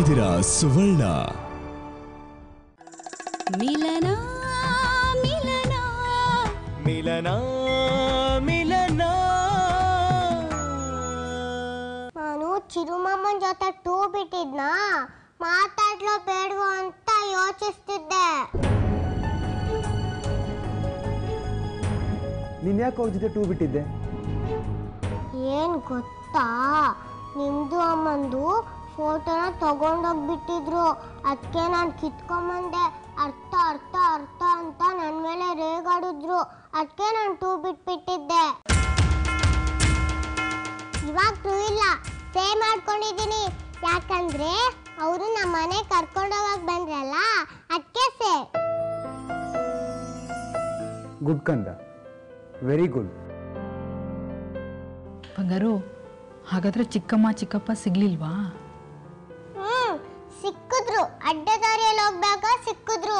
ಇದ್ದೀರಾ ಸುವರ್ಣ ಮಿಲನ ಮಿಲನ ಮಿಲನ ಮಿಲನ ನಾನು ಚಿರುಮಮ್ಮನ ಜೊತೆ ಟೂ ಬಿಟ್ಟಿದ್ನಾ ಮಾತಾಡ್ಲೋ ಬೇಡವೋ ಅಂತ ಯೋಚಿಸ್ತಿದ್ದೆ ನೀನು ಯಾಕೆ ಅವ್ರ ಜೊತೆ ಟೂ ಬಿಟ್ಟಿದ್ದೆ ಏನ್ ಗೊತ್ತಾ ನಿಮ್ದು ಅಮ್ಮಂದು ಫೋಟೋನ ತಗೊಂಡೋಗ್ಬಿಟ್ಟಿದ್ರು ಅದಕ್ಕೆ ನಾನು ಕಿತ್ಕೊಂಬಂದೆ ಅರ್ಥ ಅರ್ಥ ಅರ್ಥ ಅಂತ ನನ್ನ ಮೇಲೆ ರೇಗಾಡಿದ್ರು ಅದಕ್ಕೆ ನಾನು ಟೂ ಬಿಟ್ಬಿಟ್ಟಿದ್ದೆ ಇವಾಗ ಟೂ ಇಲ್ಲ ಪೇ ಮಾಡ್ಕೊಂಡಿದ್ದೀನಿ ಯಾಕಂದ್ರೆ ಅವರು ನಮ್ಮ ಮನೆ ಕರ್ಕೊಂಡೋಗಕ್ ಬಂದ್ರಲ್ಲ ಅದಕ್ಕೆ ಸೇ ಗುಡ್ ಕಂದ ವೆರಿ ಗುಡ್ ಬಂಗಾರು ಹಾಗಾದ್ರೆ ಚಿಕ್ಕಮ್ಮ ಚಿಕ್ಕಪ್ಪ ಸಿಗ್ಲಿಲ್ವಾ ಹ್ಮ್ ಸಿಕ್ಕಿದ್ರು ಅಡ್ಡ ದಾರಿಯಲ್ಲಿ ಹೋಗ್ದಾಗ ಸಿಕ್ಕಿದ್ರು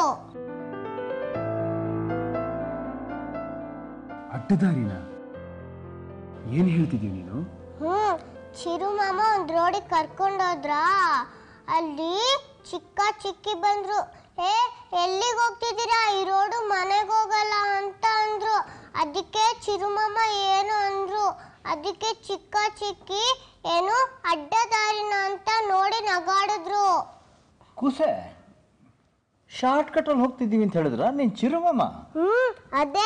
ಅಡ್ಡದಾರಿನ ಏನು ಹೇಳ್ತಿದ್ಯಾ ನೀನು ಹ್ಮ್ ಚಿರು ಮಾಮ ಒಂದ್ ರೋಡಿಗೆ ಕರ್ಕೊಂಡೋದ್ರ ಅಲ್ಲಿ ಚಿಕ್ಕ ಚಿಕ್ಕಿ ಬಂದ್ರು ಏ ಎಲ್ಲಿಗೆ ಹೋಗ್ತಿದ್ದೀರಾ ಈ ರೋಡು ಮನೆಗೆ ಹೋಗಲ್ಲ ಅಂತ ಅಂದ್ರು ಅದಕ್ಕೆ ಚಿರು ಮಾಮ ಏನು ಅಂದ್ರು ಅದಕ್ಕೆ ಚಿಕ್ಕ ಚಿಕ್ಕಿ ಏನು ಅಡ್ಡ ದಾರಿನ ಅಂತ ನೋಡಿ ನಗಾಡಿದ್ರು ಕುಸೆ ಶಾರ್ಟ್ ಕಟ್ಟಲ್ಲಿ ಹೋಗ್ತಿದ್ದೀವಿ ಅಂತ ಹೇಳಿದ್ರ ನೀನ್ ಚಿರುಮಮ್ಮ ಹ್ಮ್ ಅದೇ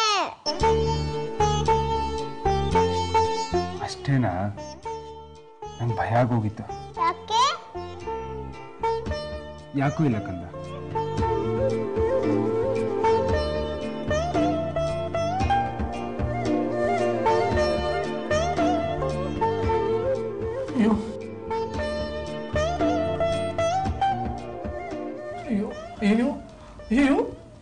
ಅಷ್ಟೇನಾ ನಂಗೆ ಭಯ ಆಗೋಗಿತ್ತು ಯಾಕೆ ಯಾಕೂ ಇಲ್ಲ ಕಂದ ಅಯ್ಯೋ ಅಯ್ಯೋ ಅಯ್ಯೋ ಅಯ್ಯೋ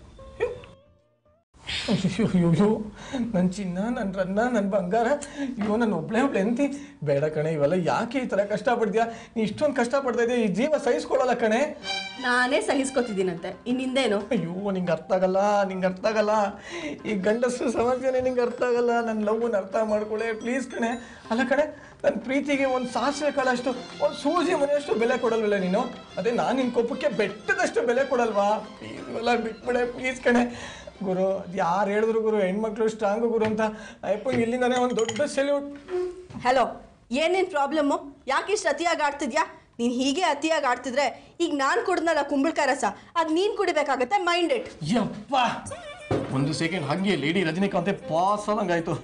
ಅಯ್ಯೋ ಅಯ್ಯೋ ಅಯ್ಯೋ ನನ್ನ ಚಿನ್ನ ನನ್ನ ರನ್ನ ನನ್ನ ಬಂಗಾರ ಅಯ್ಯೋ ನನ್ನ ಒಬ್ಳೆ ಒಬ್ಳೆ ಎಂತಿ ಬೇಡ ಕಣೆ ಇವೆಲ್ಲ ಯಾಕೆ ಈ ಥರ ಕಷ್ಟಪಡ್ತೀಯಾ ನೀ ಇಷ್ಟೊಂದು ಕಷ್ಟಪಡ್ತಾ ಇದೆಯಾ ಈ ಜೀವ ಸಹಿಸ್ಕೊಳ್ಳಲ್ಲ ಕಣೆ ನಾನೇ ಸಹಿಸ್ಕೊತಿದ್ದೀನಂತೆ ಇನ್ನಿಂದೇನು ಅಯ್ಯೋ ನಿಂಗೆ ಅರ್ಥ ಆಗಲ್ಲ ನಿಂಗೆ ಅರ್ಥ ಆಗಲ್ಲ ಈ ಗಂಡಸು ಸಮಸ್ಯೆನೇ ನಿಂಗೆ ಅರ್ಥ ಆಗಲ್ಲ ನನ್ನ ಲವ್ನ ಅರ್ಥ ಮಾಡ್ಕೊಳ್ಳೆ ಪ್ಲೀಸ್ ಕಣೆ ಅಲ್ಲ ಕಣೆ ನನ್ನ ಪ್ರೀತಿಗೆ ಒಂದು ಸಾಸಿವೆ ಕಾಳಷ್ಟು ಒಂದು ಸೂಜಿ ಮನೆಯಷ್ಟು ಬೆಲೆ ಕೊಡಲ್ವಲ್ಲ ನೀನು ಅದೇ ನಾನು ನಿನ್ನ ಕೋಪಕ್ಕೆ ಬೆಟ್ಟದಷ್ಟು ಬೆಲೆ ಕೊಡಲ್ವಾ ಪ್ಲೀಸ್ ಇವೆಲ್ಲ ಬಿಟ್ಬಿಡೆ ಪ್ಲೀಸ್ ಕಣೆ ಗುರು ಅದು ಯಾರು ಹೇಳಿದ್ರು ಗುರು ಹೆಣ್ಮಕ್ಳು ಸ್ಟ್ರಾಂಗು ಗುರು ಅಂತ ಅಯ್ಯಪ್ಪ ಇಲ್ಲಿಂದಾನೆ ಒಂದು ದೊಡ್ಡ ಸೆಲ್ಯೂಟ್ ಹಲೋ ಏನೇನು ಪ್ರಾಬ್ಲಮ್ಮು ಯಾಕೆ ಇಷ್ಟು ಅತಿಯಾಗಿ ಆಡ್ತಿದ್ಯಾ ನೀನು ಹೀಗೆ ಅತಿಯಾಗಿ ಆಡ್ತಿದ್ರೆ ಈಗ ನಾನು ಕುಡ್ದಲ್ಲ ಕುಂಬಳಕಾಯಿ ರಸ ಅದು ನೀನು ಕುಡಿಬೇಕಾಗತ್ತೆ ಮೈಂಡ್ ಇಟ್ ಯಪ್ಪ ಒಂದು ಸೆಕೆಂಡ್ ಹಾಗೆ ಲೇಡಿ ರಜನಿಕಾಂತೆ ಪಾಸ್ ಆದಂಗಾಯ್ತು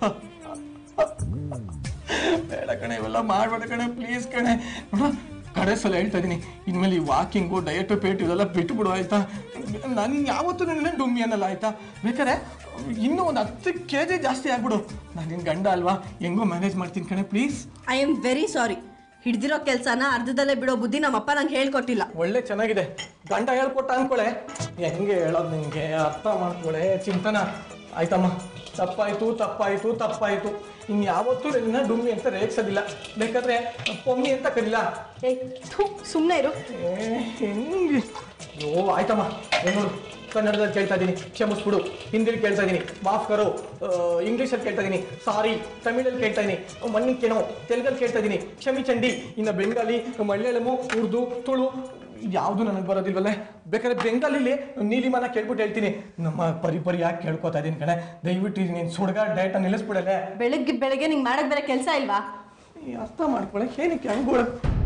ಬೇಡ ಕಣೆ ಇವೆಲ್ಲ ಮಾಡ್ಬೇಡ ಕಣೆ ಪ್ಲೀಸ್ ಕಣೆ ನೋಡ ಕಡೆ ಸಲ ಹೇಳ್ತಾ ಇದ್ದೀನಿ ಇನ್ಮೇಲೆ ಈ ವಾಕಿಂಗು ಡಯಟು ಪೇಟು ಇದೆಲ್ಲ ಬಿಟ್ಬಿಡು ಆಯ್ತಾ ನಾನು ಯಾವತ್ತೂ ನಿನ್ನ ಡುಮ್ಮಿ ಅನ್ನಲ್ಲ ಆಯ್ತಾ ಬೇಕಾದ್ರೆ ಇನ್ನೂ ಒಂದು ಹತ್ತು ಕೆ ಜಿ ಜಾಸ್ತಿ ಆಗ್ಬಿಡು ನಾನು ನಿನ್ನ ಗಂಡ ಅಲ್ವಾ ಹೆಂಗೋ ಮ್ಯಾನೇಜ್ ಮಾಡ್ತೀನಿ ಕಣೆ please I am very sorry ಹಿಡ್ದಿರೋ ಕೆಲಸನ ಅರ್ಧದಲ್ಲೇ ಬಿಡೋ ಬುದ್ಧಿ ನಮ್ಮಪ್ಪ ನಂಗೆ ಹೇಳ್ಕೊಟ್ಟಿಲ್ಲ ಒಳ್ಳೆ ಚೆನ್ನಾಗಿದೆ ಗಂಡ ಹೇಳ್ಕೊಟ್ಟ ಅನ್ಕೊಳೆ ಹೆಂಗೆ ಹೇಳೋದು ನಿಂಗೆ ಅರ್ಥ ಮಾಡ್ಕೊಳೆ ಚಿಂತನ ಆಯ್ತಮ್ಮ ತಪ್ಪಾಯ್ತು ತಪ್ಪಾಯ್ತು ತಪ್ಪಾಯ್ತು ಇನ್ನು ಯಾವತ್ತೂ ನಿನ್ನ ಡುಮ್ಮಿ ಅಂತ ರೇಗ್ಸೋದಿಲ್ಲ ಬೇಕಾದ್ರೆ ಪೊಮ್ಮಿ ಅಂತ ಕರೀಲ ಏಯ್ ಥೂ ಸುಮ್ಮನೆ ಇರು ಏ, ಹೆಂಗೆ ಅಯ್ಯೋ ಆಯ್ತಮ್ಮ ಏನು ಕನ್ನಡದಲ್ಲಿ ಕೇಳ್ತಾ ಇದ್ದೀನಿ ಕ್ಷಮಿಸ್ಬಿಡು ಹಿಂದಿಲಿ ಕೇಳ್ತಾ ಇದ್ದೀನಿ ಮಾಫ್ ಕರೋ ಇಂಗ್ಲೀಷಲ್ಲಿ ಕೇಳ್ತಾ ಇದ್ದೀನಿ ಸಾರಿ ತಮಿಳಲ್ಲಿ ಕೇಳ್ತಾ ಇದ್ದೀನಿ ಮಣ್ಣಿ ಕೇಳೋ ತೆಲುಗಲ್ಲಿ ಕೇಳ್ತಾ ಇದ್ದೀನಿ ಕ್ಷಮಿ ಚಂಡಿ ಇನ್ನು ಬೆಂಗಾಲಿ ಮಲಯಾಳಮು ಉರ್ದು ತುಳು ಯಾವುದು ನನಗೆ ಬರೋದಿಲ್ವಲ್ಲೇ ಬೇಕಾದ್ರೆ ಬೆಂಗಾಲಿಲಿ ನೀಲಿಮನ ಕೇಳ್ಬಿಟ್ಟು ಹೇಳ್ತೀನಿ ನಮ್ಮ ಪರಿ ಪರಿ ಯಾಕೆ ಕೇಳ್ಕೊತಾ ಇದ್ದೀನಿ ಕಣೆ ದಯವಿಟ್ಟು ನೀನು ಸುಡ್ಗ ಡಯಟ ನಿಲ್ಲಿಸ್ಬಿಡಲೆ ಬೆಳಗ್ಗೆ ಬೆಳಗ್ಗೆ ನಿಂಗೆ ಮಾಡಕ್ ಬೇರೆ ಕೆಲಸ ಇಲ್ವಾ ಈ ಅರ್ಥ ಮಾಡ್ಕೊಳಕ್ಕೆ ಏನಕ್ಕೆ ಹಂಗೆ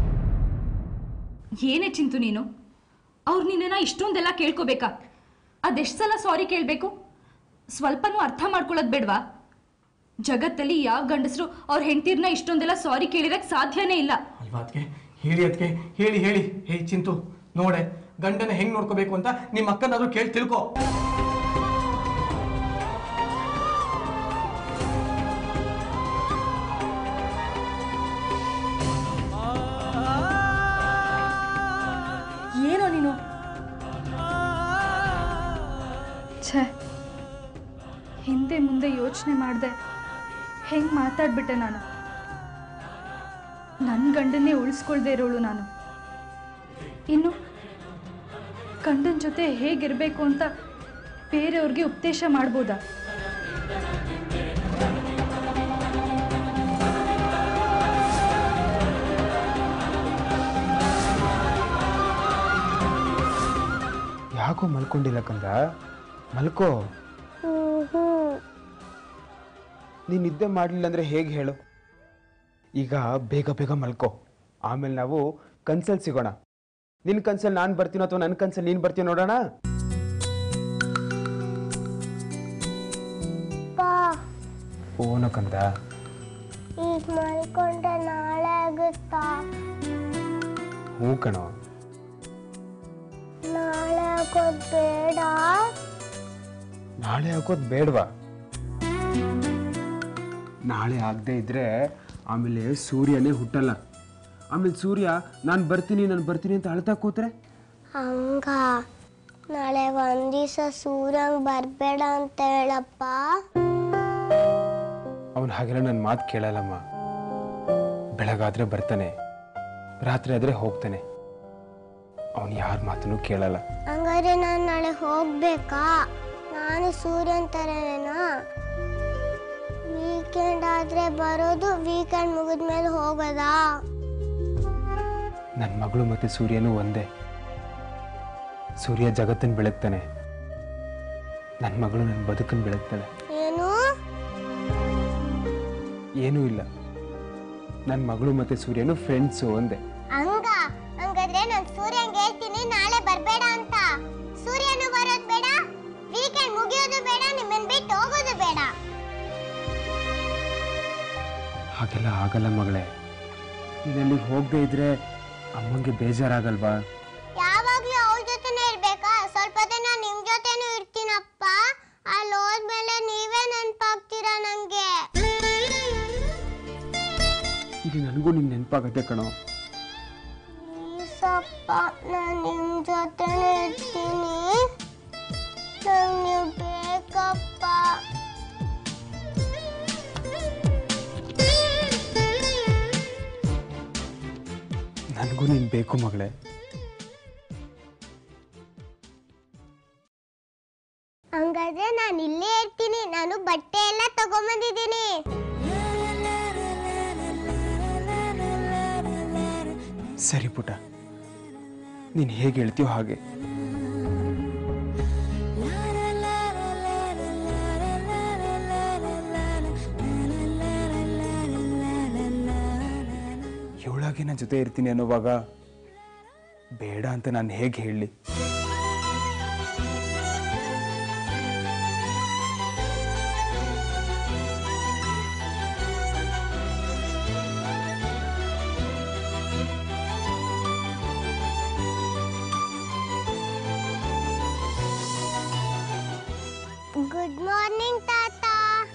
ಏನೇ ಚಿಂತು ನೀನು ಅವ್ರು ನಿನ್ನ ಇಷ್ಟೊಂದೆಲ್ಲ ಕೇಳ್ಕೋಬೇಕಾ ಅದೆಷ್ಟು ಸಲ ಸಾರಿ ಕೇಳಬೇಕು ಸ್ವಲ್ಪನೂ ಅರ್ಥ ಮಾಡ್ಕೊಳ್ಳೋದು ಬೇಡವಾ ಜಗತ್ತಲ್ಲಿ ಯಾವ ಗಂಡಸರು ಅವ್ರ ಹೆಂಡತಿರ್ನ ಇಷ್ಟೊಂದೆಲ್ಲ ಸಾರಿ ಕೇಳಿರಕ್ಕೆ ಸಾಧ್ಯನೇ ಇಲ್ಲ ಅಲ್ವಾ ಅದಕ್ಕೆ ಹೇಳಿ ಅದಕ್ಕೆ ಹೇಳಿ ಹೇಳಿ ಹೇ ಚಿಂತು ನೋಡೆ ಗಂಡನ ಹೆಂಗ್ ನೋಡ್ಕೋಬೇಕು ಅಂತ ನಿಮ್ಮ ಅಕ್ಕನಾದ್ರೂ ಕೇಳಿ ತಿಳ್ಕೊ ಏನೋ ನೀನು ಛೇ ಹಿಂದೆ ಮುಂದೆ ಯೋಚನೆ ಮಾಡಿದೆ ಹೆಂಗೆ ಮಾತಾಡ್ಬಿಟ್ಟೆ ನಾನು ನನ್ನ ಗಂಡನ್ನೇ ಉಳಿಸ್ಕೊಳ್ದೇ ಇರೋಳು ನಾನು ಇನ್ನು ಗಂಡನ ಜೊತೆ ಹೇಗಿರಬೇಕು ಅಂತ ಬೇರೆಯವ್ರಿಗೆ ಉಪದೇಶ ಮಾಡ್ಬೋದಾ ಯಾಕೋ ಮಲ್ಕೊಂಡಿಲ್ಲ ಕಂದ ಮಲ್ಕೋ ನೀನು ನಿದ್ದೆ ಮಾಡಲಿಲ್ಲ ಅಂದರೆ ಹೇಗೆ ಹೇಳು ಈಗ ಬೇಗ ಬೇಗ ಮಲ್ಕೋ ಆಮೇಲೆ ನಾವು ಕನ್ಸಲ್ಲಿ ಸಿಗೋಣ ನಿನ್ನ ಕನ್ಸಲ್ಲಿ ನಾನು ಬರ್ತೀನೋ ಅಥವಾ ನನ್ನ ಕನ್ಸಲ್ಲಿ ನೀನು ಬರ್ತೀನೋ ನೋಡೋಣ ಪಾ ಓನೋ ಕಂದ ಈಗ ಮಲ್ಕೊಂಡ್ರೆ ನಾಳೆ ಆಗುತ್ತಾ ಹ್ಞೂ ಕಣೋ ನಾಳೆ ಆಗೋದು ಬೇಡ ನಾಳೆ ಹಾಕೋದು ಬೇಡವಾ ನಾಳೆ ಆಗದೆ ಇದ್ರೆ ಆಮೇಲೆ ಸೂರ್ಯನೇ ಹುಟ್ಟಲ್ಲ ಆಮೇಲೆ ಸೂರ್ಯ ನಾನು ಬರ್ತೀನಿ ನಾನು ಬರ್ತೀನಿ ಅಂತ ಅಳ್ತಾ ಕೂತ್ರೆ ಹಂಗ ನಾಳೆ ಒಂದ್ ದಿವಸ ಸೂರ್ಯಂಗ್ ಬರ್ಬೇಡ ಅಂತ ಹೇಳಪ್ಪ ಅವನು ಹಾಗೆಲ್ಲ ನನ್ನ ಮಾತು ಕೇಳಲ್ಲಮ್ಮ ಬೆಳಗಾದ್ರೆ ಬರ್ತಾನೆ ರಾತ್ರಿ ಆದರೆ ಹೋಗ್ತಾನೆ ಅವನು ಯಾರ ಮಾತನ್ನು ಕೇಳಲ್ಲ ಹಂಗಾದ್ರೆ ನಾನು ನಾಳೆ ಹೋಗ್ಬೇಕಾ ನಾನು ಸೂರ್ಯನ್ ತರನೇನಾ ವೀಕೆಂಡ್ ಆದ್ರೆ ಬರೋದು ವೀಕೆಂಡ್ ಮುಗಿದ್ಮೇಲೆ ಹೋಗೋದಾ ನನ್ನ ಮಗಳು ಮತ್ತು ಸೂರ್ಯನೂ ಒಂದೇ ಸೂರ್ಯ ಜಗತ್ತನ್ನು ಬೆಳಗ್ತಾನೆ ನನ್ನ ಮಗಳು ನನ್ನ ಬದುಕನ್ನು ಬೆಳಗ್ತಾಳೆ ಏನು ಏನೂ ಇಲ್ಲ ನನ್ನ ಮಗಳು ಮತ್ತು ಸೂರ್ಯನು ಫ್ರೆಂಡ್ಸು ಒಂದೇ ಹಂಗ ಹಂಗಾದ್ರೆ ನಾನು ಸೂರ್ಯಂಗೆ ಹೇಳ್ತೀನಿ ನಾಳೆ ಬರ್ಬೇಡ ಅಂತ ಸೂರ್ಯನು ಬರೋದು ಬೇಡ ವೀಕೆಂಡ್ ಮುಗಿಯೋದು ಬೇಡ ನಿಮ್ಮನ್ ಬಿಟ್ಟು ಹೋಗೋದು ಬೇಡ ಹಾಗೆಲ್ಲ ಆಗಲ್ಲ ಮಗಳೇ ನೀನು ಅಲ್ಲಿಗೆ ಹೋಗದೆ ಇದ್ರೆ ಅಮ್ಮಂಗೆ ಬೇಜಾರಾಗಲ್ವಾ ಯಾವಾಗ್ಲೂ ಅವ್ರ ಜೊತೆನೇ ಇರ್ಬೇಕಾ ಸ್ವಲ್ಪ ದಿನ ನಿಮ್ ಜೊತೆನೂ ಇರ್ತೀನಪ್ಪ ಅಲ್ಲಿ ಹೋದ್ಮೇಲೆ ನೀವೇ ನೆನ್ಪಾಗ್ತೀರಾ ನಂಗೆ ಈಗ ನನಗೂ ನಿನ್ನ ನೆನಪಾಗತ್ತೆ ಕಣೋ ಪ್ಲೀಸಪ್ಪ ನಾನು ನಿಮ್ ಜೊತೆನೇ ಇರ್ತೀನಿ ನಂಗೆ ನೀವು ಬೇಕಪ್ಪ ನನಗೂ ನೀನು ಬೇಕು ಮಗಳೇ ಹಂಗಾದ್ರೆ ನಾನು ಇಲ್ಲೇ ಇರ್ತೀನಿ ನಾನು ಬಟ್ಟೆ ಎಲ್ಲ ತಗೊಂಬಂದಿದ್ದೀನಿ ಸರಿ ಪುಟ ನೀನು ಹೇಗೆ ಹೇಳ್ತೀಯೋ ಹಾಗೆ ಇವಳಾಗೆ ನನ್ನ ಜೊತೆ ಇರ್ತೀನಿ ಅನ್ನೋವಾಗ ಬೇಡ ಅಂತ ನಾನು ಹೇಗೆ ಹೇಳಲಿ ಗುಡ್ ಮಾರ್ನಿಂಗ್ ತಾತ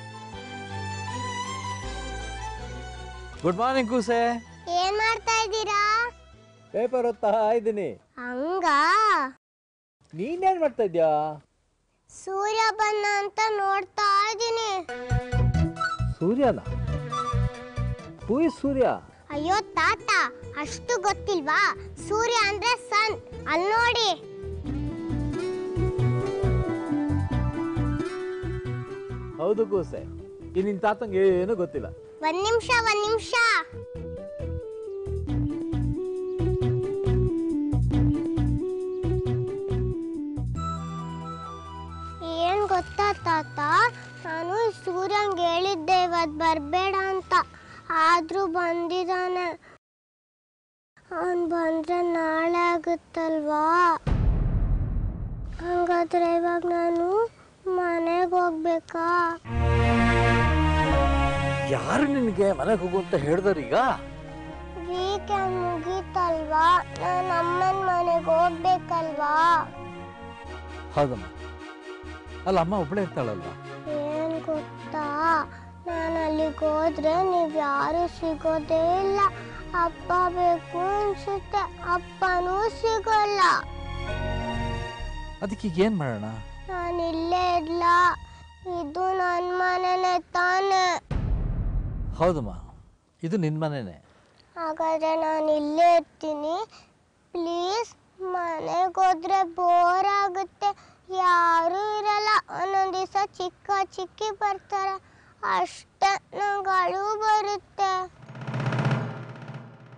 ಗುಡ್ ಮಾರ್ನಿಂಗ್ ಕೂಸೆ ಏನ್ ಮಾಡ್ತಾ ಇದ್ದೀರಾ ಪೇಪರ್ ಓದ್ತಾ ಇದ್ದೀನಿ ಹಂಗ ನೀನೇನ್ ಮಾಡ್ತಾ ಇದ್ಯಾ ಸೂರ್ಯ ಬನ್ನ ಅಂತ ನೋಡ್ತಾ ಇದ್ದೀನಿ ಸೂರ್ಯನ ಹೂಯಿ ಸೂರ್ಯ ಅಯ್ಯೋ ತಾತ ಅಷ್ಟು ಗೊತ್ತಿಲ್ವಾ ಸೂರ್ಯ ಅಂದ್ರೆ ಸನ್ ಅಲ್ಲಿ ನೋಡಿ ಹೌದು ಕೂಸೆ ಈ ನಿನ್ ತಾತಂಗೆ ಏನು ಗೊತ್ತಿಲ್ಲ ಒಂದ್ ನಿಮಿಷ ಒಂದ್ ನಿಮಿಷ ಏನ್ ಗೊತ್ತಾ ತಾತ ನಾನು ಸೂರ್ಯಂಗೆ ಹೇಳಿದ್ದೆ ಇವತ್ ಬರ್ಬೇಡ ಅಂತ ಆದ್ರೂ ಬಂದಿದ್ದಾನೆ ಅವನ್ ಬಂದ್ರೆ ನಾಳೆ ಆಗುತ್ತಲ್ವಾ ಹಂಗಾದ್ರೆ ಇವಾಗ ನಾನು ಮನೆಗೆ ಹೋಗ್ಬೇಕಾ ಯಾರು ನಿನಗೆ ಮನೆಗೆ ಹೋಗು ಅಂತ ಹೇಳಿದರೀಗ ವೀಕೆಂಡ್ ಮುಗೀತಲ್ವಾ ನಾನು ಅಮ್ಮನ ಮನೆಗೆ ಹೋಗ್ಬೇಕಲ್ವಾ ಹೌದಮ್ಮ ಅಲ್ಲ ಅಮ್ಮ ಒಬ್ಬಳೇ ಇರ್ತಾಳಲ್ವಾ ಏನ್ ಗೊತ್ತಾ ನಾನು ಅಲ್ಲಿಗೆ ಹೋದ್ರೆ ನೀವ್ ಯಾರು ಸಿಗೋದೇ ಇಲ್ಲ ಅಪ್ಪ ಬೇಕು ಅನ್ಸುತ್ತೆ ಅಪ್ಪನೂ ಸಿಗೋಲ್ಲ ಅದಕ್ಕೆ ಈಗ ಏನ್ ಮಾಡೋಣ ನಾನು ಇಲ್ಲೇ ಇರ್ಲ ಇದು ನನ್ನ ಮನೆನೇ ತಾನೆ ಹೌದಮ್ಮ ಇದು ನಿನ್ ಮನೆನೇ ಹಾಗಾದ್ರೆ ನಾನು ಇಲ್ಲೇ ಇರ್ತೀನಿ ಪ್ಲೀಸ್ ಮನೆಗೆ ಹೋದ್ರೆ ಬೋರ್ ಆಗುತ್ತೆ ಯಾರೂ ಇರಲ್ಲ ಒಂದೊಂದು ದಿವಸ ಚಿಕ್ಕ ಚಿಕ್ಕಿ ಬರ್ತಾರೆ ಅಷ್ಟೇ ನಂಗೆ ಅಳು ಬರುತ್ತೆ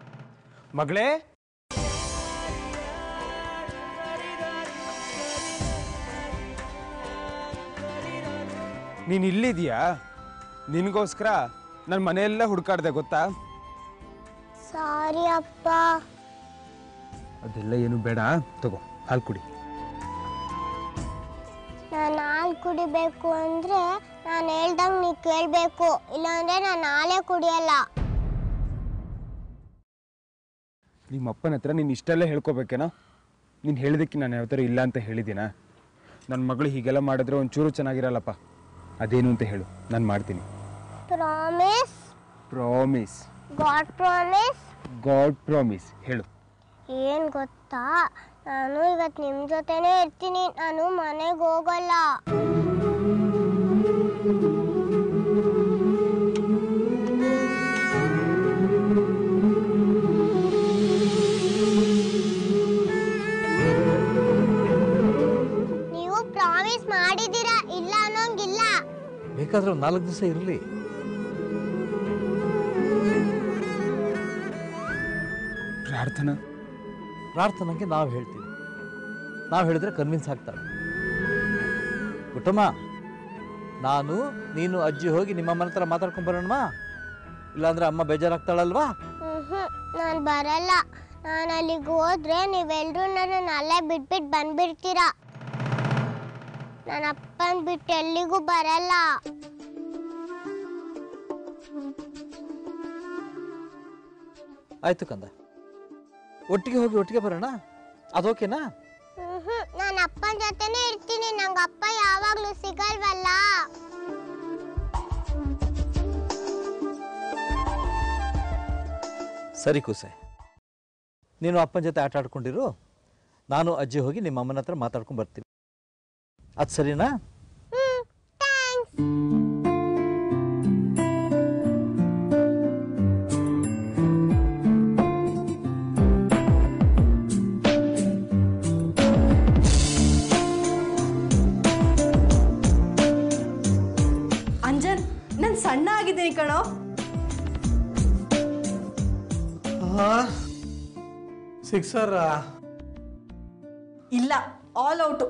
ಮಗಳೇ ನೀನು ಇಲ್ಲಿದೀಯಾ ನಿನಗೋಸ್ಕರ ನನ್ನ ಮನೆಯೆಲ್ಲ ಹುಡುಕಾಡ್ದೆ ಗೊತ್ತಾ ಸಾರಿ ಅಪ್ಪ ಅದೆಲ್ಲ ಏನು ಬೇಡ ತಗೋ ಹಾಲು ಕುಡಿ ನಾನು ಹಾಲು ಕುಡಿಬೇಕು ಅಂದ್ರೆ ನಾನು ಹೇಳ್ದಂಗೆ ನೀ ಕೇಳಬೇಕು ಇಲ್ಲಾಂದ್ರೆ ನಾನು ಹಾಲೇ ಕುಡಿಯಲ್ಲ ನಿಮ್ಮ ಅಪ್ಪನ ಹತ್ರ ನೀನು ಇಷ್ಟೆಲ್ಲ ಹೇಳ್ಕೊಬೇಕೇನೋ ನೀನು ಹೇಳಿದಕ್ಕೆ ನಾನು ಯಾವ ಥರ ಇಲ್ಲ ಅಂತ ಹೇಳಿದ್ದೀನಾ ನನ್ನ ಮಗಳು ಹೀಗೆಲ್ಲ ಮಾಡಿದ್ರೆ ಒಂಚೂರು ಚೆನ್ನಾಗಿರಲ್ಲಪ್ಪ ಅದೇನು ಅಂತ ಹೇಳು ನಾನು ಮಾಡ್ತೀನಿ promise promise God promise God promise ಹೇಳು ಏನು ಗೊತ್ತಾ ನಾನು ಇವತ್ತು ನಿಮ್ಮ ಜೊತೆನೇ ಇರ್ತೀನಿ ನಾನು ಮನೆಗೆ ಹೋಗಲ್ಲ ನೀವು ಪ್ರಾಮಿಸ್ ಮಾಡಿದ್ದೀರಾ ಇಲ್ಲ ಅನ್ನೋಂಗಿಲ್ಲ ಬೇಕಾದ್ರೆ ಒಂದು ನಾಲ್ಕು ದಿವಸ ಇರಲಿ ಪ್ರಾರ್ಥನಾ ಪ್ರಾರ್ಥನೆಗೆ ನಾವು ಹೇಳ್ತೀವಿ ನಾವು ಹೇಳಿದ್ರೆ ಕನ್ವಿನ್ಸ್ ಆಗ್ತಾರೆ ಕುಟುಂಬ ನಾನು ನೀನು ಅಜ್ಜಿ ಹೋಗಿ ನಿಮ್ಮ ಅಮ್ಮನ ಹತ್ರ ಮಾತಾಡ್ಕೊಂಡ್ ಬರೋಣವಾ ಇಲ್ಲಾಂದ್ರೆ ಅಮ್ಮ ಬೇಜಾರಾಗ್ತಾಳಲ್ವಾ ಹ್ಮ್ ನಾನು ಬರಲ್ಲ ನಾನು ಅಲ್ಲಿಗೆ ಹೋದ್ರೆ ನೀವೆಲ್ಲರೂ ನನ್ನ ಅಲ್ಲೇ ಬಿಟ್ಬಿಟ್ಟು ಬಂದ್ಬಿಡ್ತೀರಾ ನನ್ನ ಅಪ್ಪನ ಬಿಟ್ಟು ಎಲ್ಲಿಗೂ ಬರಲ್ಲ ಆಯ್ತು ಕಂದ ಒಟ್ಟಿಗೆ ಹೋಗಿ ಒಟ್ಟಿಗೆ ಬರೋಣ ಅದೋಕೆನಾ ಹ್ಮ್ ನಾನು ಅಪ್ಪನ ಜೊತೆನೇ ಇರ್ತೀನಿ ನಂಗೆ ಅಪ್ಪ ಯಾವಾಗ್ಲೂ ಸಿಗಲ್ವಲ್ಲ ಸರಿ ಕುಸೆ ನೀನು ಅಪ್ಪನ ಜೊತೆ ಆಟ ಆಡ್ಕೊಂಡಿರು ನಾನು ಅಜ್ಜಿ ಹೋಗಿ ನಿಮ್ಮ ಅಮ್ಮನ ಹತ್ರ ಮಾತಾಡ್ಕೊಂಡು ಬರ್ತೀನಿ ಅದು ಸರಿನಾ ಹ್ಮ್ ಥ್ಯಾಂಕ್ಸ್ ಅಂಜನ್ ನಾನು ಸಣ್ಣ ಆಗಿದ್ದೀನಿ ಕಣೋ ಸಿಕ್ಸರ್ ಇಲ್ಲ ಆಲ್ ಔಟು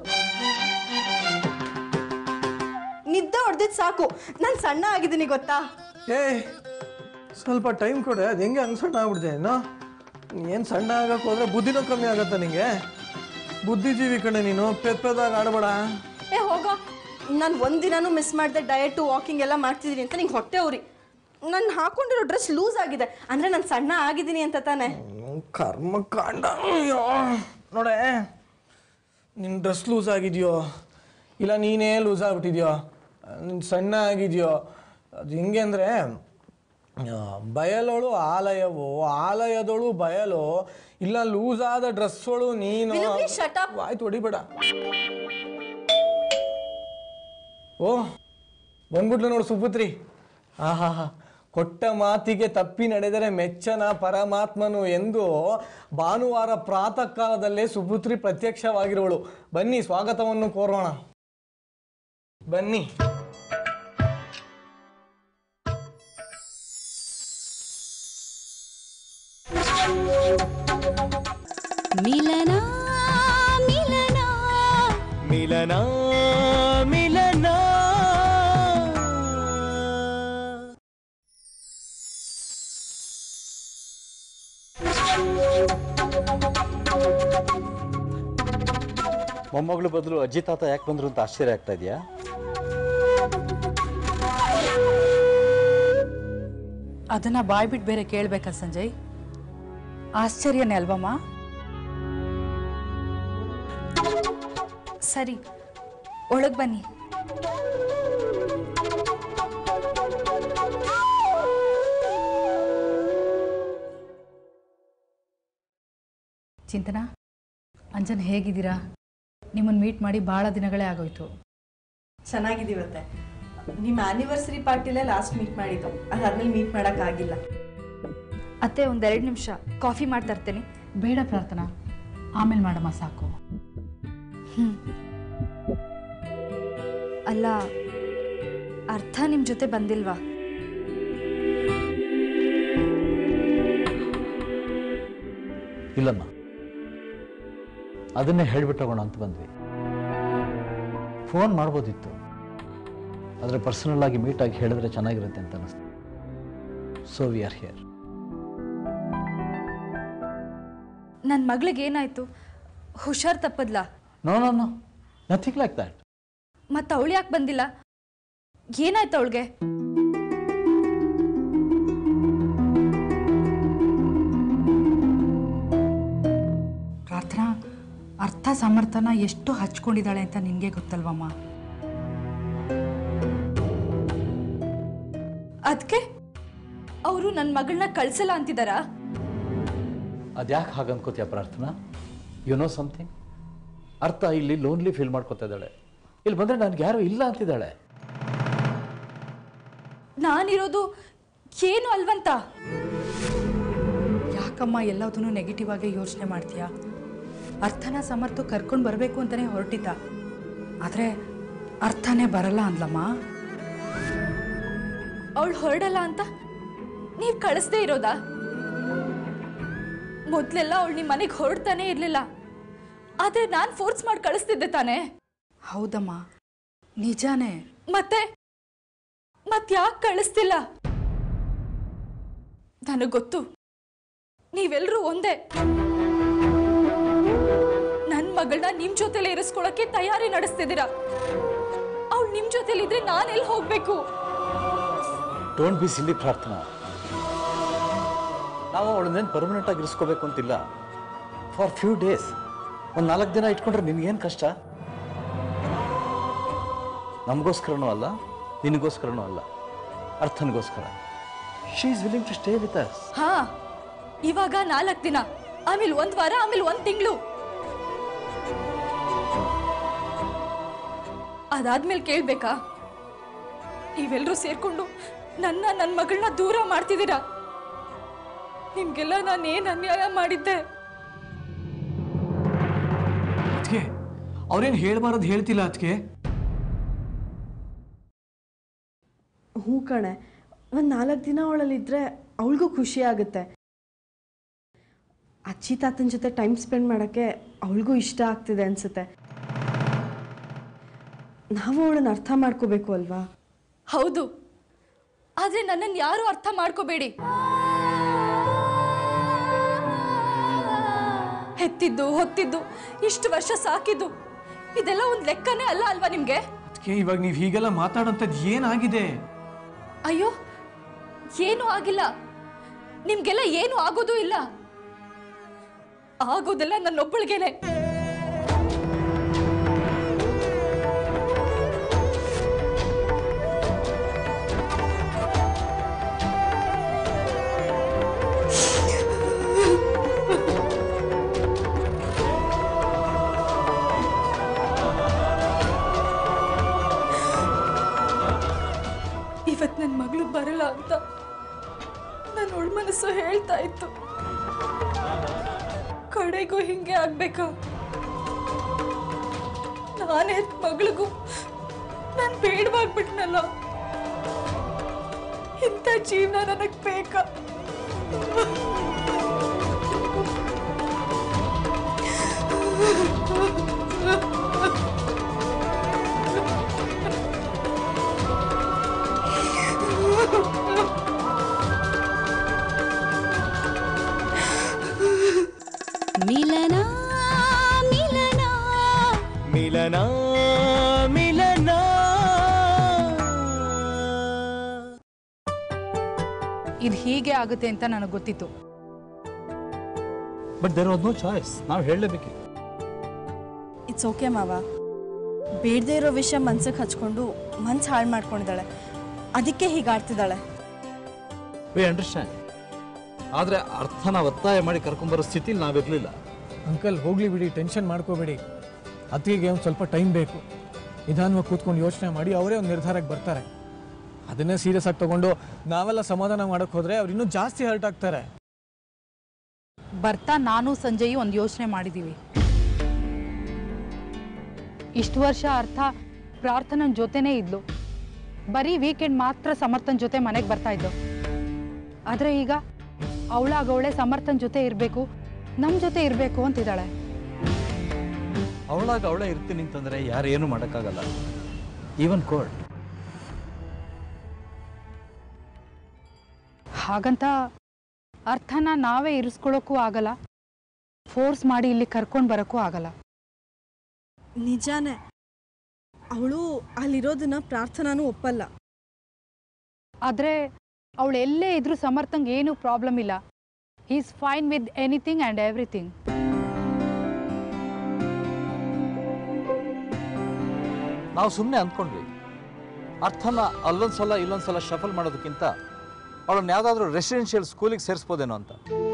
ನಿದ್ದೆ ಹೊಡೆದಿದ್ದು ಸಾಕು ನಾನು ಸಣ್ಣ ಆಗಿದ್ದೀನಿ ಗೊತ್ತಾ ಏ ಸ್ವಲ್ಪ ಟೈಮ್ ಕೊಡೆ ಅದು ಹೆಂಗೆ ಹಂಗೆ ಸಣ್ಣ ಆಗ್ಬಿಡ್ತೆ ಏನೋ ಏನು ಸಣ್ಣ ಆಗಕ್ಕೆ ಹೋದ್ರೆ ಬುದ್ಧಿನೂ ಕಮ್ಮಿ ಆಗತ್ತ ನಿಂಗೆ ಬುದ್ಧಿಜೀವಿ ಕಣೆ ನೀನು ಪೆದ್ ಪೆದಾಗ ಆಡಬೇಡ ಏ ಹೋಗೋ ನಾನು ಒಂದಿನನೂ ಮಿಸ್ ಮಾಡಿದೆ ಡಯಟು ವಾಕಿಂಗ್ ಎಲ್ಲ ಮಾಡ್ತಿದ್ದೀನಿ ಅಂತ ನಿಂಗೆ ಹೊಟ್ಟೆ ಉರಿ ನಾನು ಹಾಕೊಂಡಿರೋ ಡ್ರೆಸ್ ಲೂಸ್ ಆಗಿದೆ ಅಂದರೆ ನಾನು ಸಣ್ಣ ಆಗಿದ್ದೀನಿ ಅಂತ ತಾನೆ ಕರ್ಮ ಕಾಂಡ ಅಯ್ಯೋ ನೋಡೆ ನಿನ್ನ ಡ್ರೆಸ್ ಲೂಸ್ ಆಗಿದೆಯೋ ಇಲ್ಲ ನೀನೇ ಲೂಸ್ ಆಗ್ಬಿಟ್ಟಿದ್ಯೋ ನಿನ್ನ ಸಣ್ಣ ಆಗಿದೆಯೋ ಅದು ಹೆಂಗೆ ಅಂದರೆ ಬಯಲೋಳು ಆಲಯವು ಆಲಯದೊಳು ಬಯಲು ಇಲ್ಲ ಲೂಸ್ ಆದ ಡ್ರೆಸ್ಸೋಳು ನೀನು Will you please shut up? ಆಯ್ತು ಹೊಡಿಬೇಡ ಓ ಬಂದ್ಬಿಟ್ಲು ನೋಡು ಸುಪುತ್ರಿ ಆಹಾ ಕೊಟ್ಟ ಮಾತಿಗೆ ತಪ್ಪಿ ನಡೆದರೆ ಮೆಚ್ಚನ ಪರಮಾತ್ಮನು ಎಂದು ಭಾನುವಾರ ಪ್ರಾತಃ ಕಾಲದಲ್ಲೇ ಸುಪುತ್ರಿ ಪ್ರತ್ಯಕ್ಷವಾಗಿರುವಳು ಬನ್ನಿ ಸ್ವಾಗತವನ್ನು ಕೋರೋಣ ಬನ್ನಿ ಮಿಲನ ಮಿಲನ ಮಿಲನ ಮಿಲನ ಮೊಮ್ಮಗಳು ಬದಲು ಅಜ್ಜಿ ತಾತ ಯಾಕೆ ಬಂದ್ರು ಅಂತ ಆಶ್ಚರ್ಯ ಆಗ್ತಾ ಇದೆಯಾ ಅದನ್ನ ಬಾಯ್ಬಿಟ್ಟು ಬೇರೆ ಕೇಳ್ಬೇಕಾ ಸಂಜಯ್ ಆಶ್ಚರ್ಯನೇ ಅಲ್ವಮ್ಮ ಸರಿ ಒಳಗೆ ಬನ್ನಿ ಚಿಂತನಾ ಅಂಜನ್ ಹೇಗಿದ್ದೀರಾ ನಿಮ್ಮನ್ನು ಮೀಟ್ ಮಾಡಿ ಭಾಳ ದಿನಗಳೇ ಆಗೋಯ್ತು ಚೆನ್ನಾಗಿದ್ದೀವತ್ತೆ ನಿಮ್ಮ ಆ್ಯನಿವರ್ಸರಿ ಪಾರ್ಟಿಲೇ ಲಾಸ್ಟ್ ಮೀಟ್ ಮಾಡಿದ್ದು ಅದಾದ್ಮೇಲೆ ಮೀಟ್ ಮಾಡೋಕ್ಕಾಗಿಲ್ಲ ಅತ್ತೆ ಒಂದೆರಡು ನಿಮಿಷ ಕಾಫಿ ಮಾಡ್ತಾ ಇರ್ತೇನೆ ಬೇಡ ಪ್ರಾರ್ಥನಾ ಆಮೇಲೆ ಮಾಡಮ್ಮ ಸಾಕು ಅಲ್ಲ ಅರ್ಥ ನಿಮ್ಮ ಜೊತೆ ಬಂದಿಲ್ವಾ ಇಲ್ಲಮ್ಮ ಅದನ್ನೇ ಹೇಳ್ಬಿಟ್ಟೋಗೋಣ ಅಂತ ಬಂದ್ವಿ ಫೋನ್ ಮಾಡ್ಬೋದಿತ್ತು ಆದರೆ ಪರ್ಸನಲ್ ಆಗಿ ಮೀಟ್ ಆಗಿ ಹೇಳಿದ್ರೆ ಚೆನ್ನಾಗಿರುತ್ತೆ ಅಂತ ಅನಿಸ್ತು ಸೊ ವಿ ಆರ್ ಹಿಯರ್ ನನ್ನ ಮಗಳಿಗೆ ಏನಾಯ್ತು ಹುಷಾರ್ ತಪ್ಪದ್ಲಾ no no no nothing like that ಮತ್ತು ಅವಳು ಯಾಕೆ ಬಂದಿಲ್ಲ ಏನಾಯ್ತು ಅವಳಿಗೆ ಪ್ರಾರ್ಥನಾ ಅರ್ಥ ಸಮರ್ಥನ ಎಷ್ಟು ಹಚ್ಕೊಂಡಿದ್ದಾಳೆ ಅಂತ ನಿನಗೆ ಗೊತ್ತಲ್ವಮ್ಮ ಅದಕ್ಕೆ ಅವರು ನನ್ನ ಮಗಳನ್ನ ಕಳ್ಸಲ್ಲ ಅಂತಿದ್ದಾರಾ ಅದ್ಯಾಕೆ ಹಾಗೆ ಅನ್ಕೋತೀಯ ಪ್ರಾರ್ಥನಾ ಯು ನೋ ಸಮಥಿಂಗ್ ಅರ್ಥ ಇಲ್ಲಿ ಲೋನ್ಲಿ ಫೀಲ್ ಮಾಡ್ಕೋತಾ ಇದ್ದಾಳೆ ಇಲ್ಲಿ ಬಂದರೆ ನನಗೆ ಯಾರೂ ಇಲ್ಲ ಅಂತಿದ್ದಾಳೆ ನಾನಿರೋದು ಏನು ಅಲ್ವಂತ ಯಾಕಮ್ಮ ಎಲ್ಲದನ್ನು ನೆಗೆಟಿವ್ ಆಗಿ ಯೋಚನೆ ಮಾಡ್ತೀಯಾ ಅರ್ಥನ ಸಮರ್ಥ ಕರ್ಕೊಂಡು ಬರಬೇಕು ಅಂತಲೇ ಹೊರಟಿದ್ದ ಆದರೆ ಅರ್ಥನೇ ಬರಲ್ಲ ಅಂದ್ಲಮ್ಮ ಅವಳು ಹೊರಡಲ್ಲ ಅಂತ ನೀವು ಕಳಿಸ್ದೇ ಇರೋದಾ ಮೊದಲೆಲ್ಲ ಅವಳು ನಿಮ್ಮ ಮನೆಗೆ ಹೊರಡ್ತಾನೆ ಇರಲಿಲ್ಲ ಆದರೆ ನಾನು ಫೋರ್ಸ್ ಮಾಡಿ ಕಳಿಸ್ತಿದ್ದೆ ತಾನೇ ಹೌದಮ್ಮ ನಿಜಾನೇ ಮತ್ತೆ ಮತ್ತೆ ಯಾಕೆ ಕಳಿಸ್ತಿಲ್ಲ ನನಗೆ ಗೊತ್ತು ನೀವೆಲ್ಲರೂ ಒಂದೇ ನನ್ನ ಮಗಳನ್ನ ನಿಮ್ಮ ಜೊತೆಲೆ ಇರಿಸ್ಕೊಳಕ್ಕೆ ತಯಾರಿ ನಡೆಸ್ತಿದ್ದೀರಾ ಅವಳು ನಿಮ್ಮ ಜೊತೆಲಿದ್ರೆ ನಾನು ಎಲ್ಲಿ ಹೋಗ್ಬೇಕು ಡೋಂಟ್ ಬಿ ಸಿಲ್ಲಿ ಪ್ರಾರ್ಥನಾ ನಾವು ಅವಳನ್ನೇನು ಪರ್ಮನೆಂಟ್ ಆಗಿ ಇರಿಸ್ಕೋಬೇಕು ಅಂತಿಲ್ಲ ಫಾರ್ ಫ್ಯೂ ಡೇಸ್ ಒಂದು ನಾಲ್ಕು ದಿನ ಇಟ್ಕೊಂಡ್ರೆ ನಿನಗೇನು ಕಷ್ಟ ನಮಗೋಸ್ಕರನೂ ಅಲ್ಲ ನಿನಗೋಸ್ಕರನೂ ಅಲ್ಲ ಅರ್ಥನಿಗೋಸ್ಕರ she is willing to stay with us ಹಾ ಇವಾಗ ನಾಲ್ಕು ದಿನ ಆಮೇಲೆ ಒಂದ್ ವಾರ ಆಮೇಲೆ ಒಂದ್ ತಿಂಗಳು ಅದಾದ್ಮೇಲೆ ಕೇಳ್ಬೇಕಾ ನೀವೆಲ್ಲರೂ ಸೇರ್ಕೊಂಡು ನನ್ನ ನನ್ನ ಮಗಳನ್ನ ದೂರ ಮಾಡ್ತಿದ್ದೀರಾ ನಿಮ್ಗೆಲ್ಲ ನಾನು ಏನ್ ಅನ್ಯಾಯ ಮಾಡಿದ್ದೆ ಅದಕ್ಕೆ ಅವ್ರೇನು ಹೇಳ್ಬಾರದು ಹೇಳ್ತಿಲ್ಲ ಅದಕ್ಕೆ ಹ್ಞೂ ಕಣೆ ಒಂದು ನಾಲ್ಕು ದಿನ ಅವಳಲ್ಲಿದ್ದರೆ ಅವಳಿಗೂ ಖುಷಿ ಆಗುತ್ತೆ ಅಜ್ಜಿ ತಾತನ ಜೊತೆ ಟೈಮ್ ಸ್ಪೆಂಡ್ ಮಾಡೋಕ್ಕೆ ಅವಳಿಗೂ ಇಷ್ಟ ಆಗ್ತಿದೆ ಅನಿಸುತ್ತೆ ನಾವು ಅವಳನ್ನ ಅರ್ಥ ಮಾಡ್ಕೋಬೇಕು ಅಲ್ವಾ ಹೌದು ಆದ್ರೆ ನನ್ನನ್ನು ಯಾರು ಅರ್ಥ ಮಾಡ್ಕೋಬೇಡಿ ಹೆತ್ತಿದ್ದು ಹೊತ್ತಿದ್ದು ಇಷ್ಟು ವರ್ಷ ಸಾಕಿದ್ದು ಇದೆಲ್ಲ ಒಂದು ಲೆಕ್ಕನೇ ಅಲ್ಲ ಅಲ್ವಾ ನಿಮ್ಗೆ ಅದಕ್ಕೆ ಇವಾಗ ನೀವು ಹೀಗೆಲ್ಲ ಮಾತಾಡೋಂಥದ್ದು ಏನಾಗಿದೆ ಅಯ್ಯೋ ಏನೂ ಆಗಿಲ್ಲ ನಿಮ್ಗೆಲ್ಲ ಏನು ಆಗೋದೂ ಇಲ್ಲ ಆಗೋದೆಲ್ಲ ನನ್ನೊಬ್ಬಳಿಗೇನೆ ಇವತ್ತು ನನ್ನ ಮಗಳು ಬರಲ್ಲ ಅಂತ ನನ್ನ ಒಳ ಮನಸ್ಸು ಹೇಳ್ತಾ ಇತ್ತು ಕಡೆಗೂ ಹಿಂಗೆ ಆಗ್ಬೇಕಾ ನಾನೇ ಮಗಳಿಗೂ ನಾನು ಬೇಡವಾಗ್ಬಿಟ್ನಲ್ಲ ಇಂಥ ಜೀವನ ನನಗೆ ಬೇಕಾ ಮಿಲನ ಮಿಲನ ಮಿಲನ ಮಿಲನ ಇದು ಹೀಗೆ ಆಗುತ್ತೆ ಅಂತ ನನಗೆ ಗೊತ್ತಿತ್ತು but there was no choice ನಾವು ಹೇಳಲೇಬೇಕಿತ್ತು ಇಟ್ಸ್ ಓಕೆ ಮಾವ ಬೇಡದೇ ಇರೋ ವಿಷಯ ಮನ್ಸಿಗೆ ಹಚ್ಕೊಂಡು ಮನ್ಸು ಹಾಳು ಮಾಡ್ಕೊಂಡಿದ್ದಾಳೆ ಅದಕ್ಕೆ ಹೀಗೆ ಆಡ್ತಿದ್ದಾಳೆ ವಿ ಅಂಡರ್ಸ್ಟ್ಯಾಂಡ್ ಆದರೆ ಅರ್ಥನ ಒತ್ತಾಯ ಮಾಡಿ ಕರ್ಕೊಂಬರೋ ಸ್ಥಿತಿಲಿ ನಾವಿರಲಿಲ್ಲ ಅಂಕಲ್ ಹೋಗ್ಲಿ ಬಿಡಿ ಟೆನ್ಷನ್ ಮಾಡ್ಕೋಬೇಡಿ ಅತ್ತಿಗೆ ಒಂದು ಸ್ವಲ್ಪ ಟೈಮ್ ಬೇಕು ನಿಧಾನವಾಗಿ ಕೂತ್ಕೊಂಡು ಯೋಚನೆ ಮಾಡಿ ಅವರೇ ಒಂದು ನಿರ್ಧಾರಕ್ಕೆ ಬರ್ತಾರೆ ಅದನ್ನೇ ಸೀರಿಯಸ್ ಆಗಿ ತಗೊಂಡು ನಾವೆಲ್ಲ ಸಮಾಧಾನ ಮಾಡೋಕ್ಕೆ ಹೋದ್ರೆ ಅವ್ರು ಇನ್ನೂ ಜಾಸ್ತಿ ಹರ್ಟ್ ಆಗ್ತಾರೆ ಬರ್ತಾ ನಾನು ಸಂಜಯ್ ಒಂದು ಯೋಚನೆ ಮಾಡಿದ್ದೀವಿ ಇಷ್ಟು ವರ್ಷ ಅರ್ಥ ಪ್ರಾರ್ಥನನ್ ಜೊತೆನೇ ಇದ್ಲು ಬರೀ ವೀಕೆಂಡ್ ಮಾತ್ರ ಸಮರ್ಥನ್ ಜೊತೆ ಮನೆಗೆ ಬರ್ತಾ ಇದ್ಲು ಆದರೆ ಈಗ ಅವಳಾಗವಳೆ ಸಮರ್ಥನ್ ಜೊತೆ ಇರಬೇಕು ನಮ್ಮ ಜೊತೆ ಇರಬೇಕು ಅಂತಿದ್ದಾಳೆ ಅವಳಾಗ ಅವಳೇ ಇರ್ತೀನಿ ಅಂತಂದರೆ ಯಾರೇನು ಮಾಡೋಕ್ಕಾಗಲ್ಲ ಈವನ್ ಕೋರ್ಟ್ ಹಾಗಂತ ಅರ್ಥನ ನಾವೇ ಇರಿಸ್ಕೊಳ್ಳೋಕ್ಕೂ ಆಗಲ್ಲ ಫೋರ್ಸ್ ಮಾಡಿ ಇಲ್ಲಿ ಕರ್ಕೊಂಡು ಬರೋಕ್ಕೂ ಆಗಲ್ಲ ನಿಜಾನೇ ಅವಳು ಅಲ್ಲಿರೋದನ್ನ ಪ್ರಾರ್ಥನಾನೂ ಒಪ್ಪಲ್ಲ ಆದರೆ ಅವಳು ಎಲ್ಲೇ ಇದ್ರೂ ಸಮರ್ಥಂಗೆ ಏನೂ ಪ್ರಾಬ್ಲಮ್ ಇಲ್ಲ is fine with anything and everything ನಾವು ಸುಮ್ಮನೆ ಅಂದ್ಕೊಂಡ್ವಿ ಅರ್ಥನ ಅಲ್ಲೊಂದು ಸಲ ಇಲ್ಲೊಂದು ಸಲ ಶಫಲ್ ಮಾಡೋದಕ್ಕಿಂತ ಅವಳನ್ನ ಯಾವುದಾದ್ರೂ ರೆಸಿಡೆನ್ಷಿಯಲ್ ಸ್ಕೂಲಿಗೆ ಸೇರಿಸ್ಬೋದೇನೋ ಅಂತ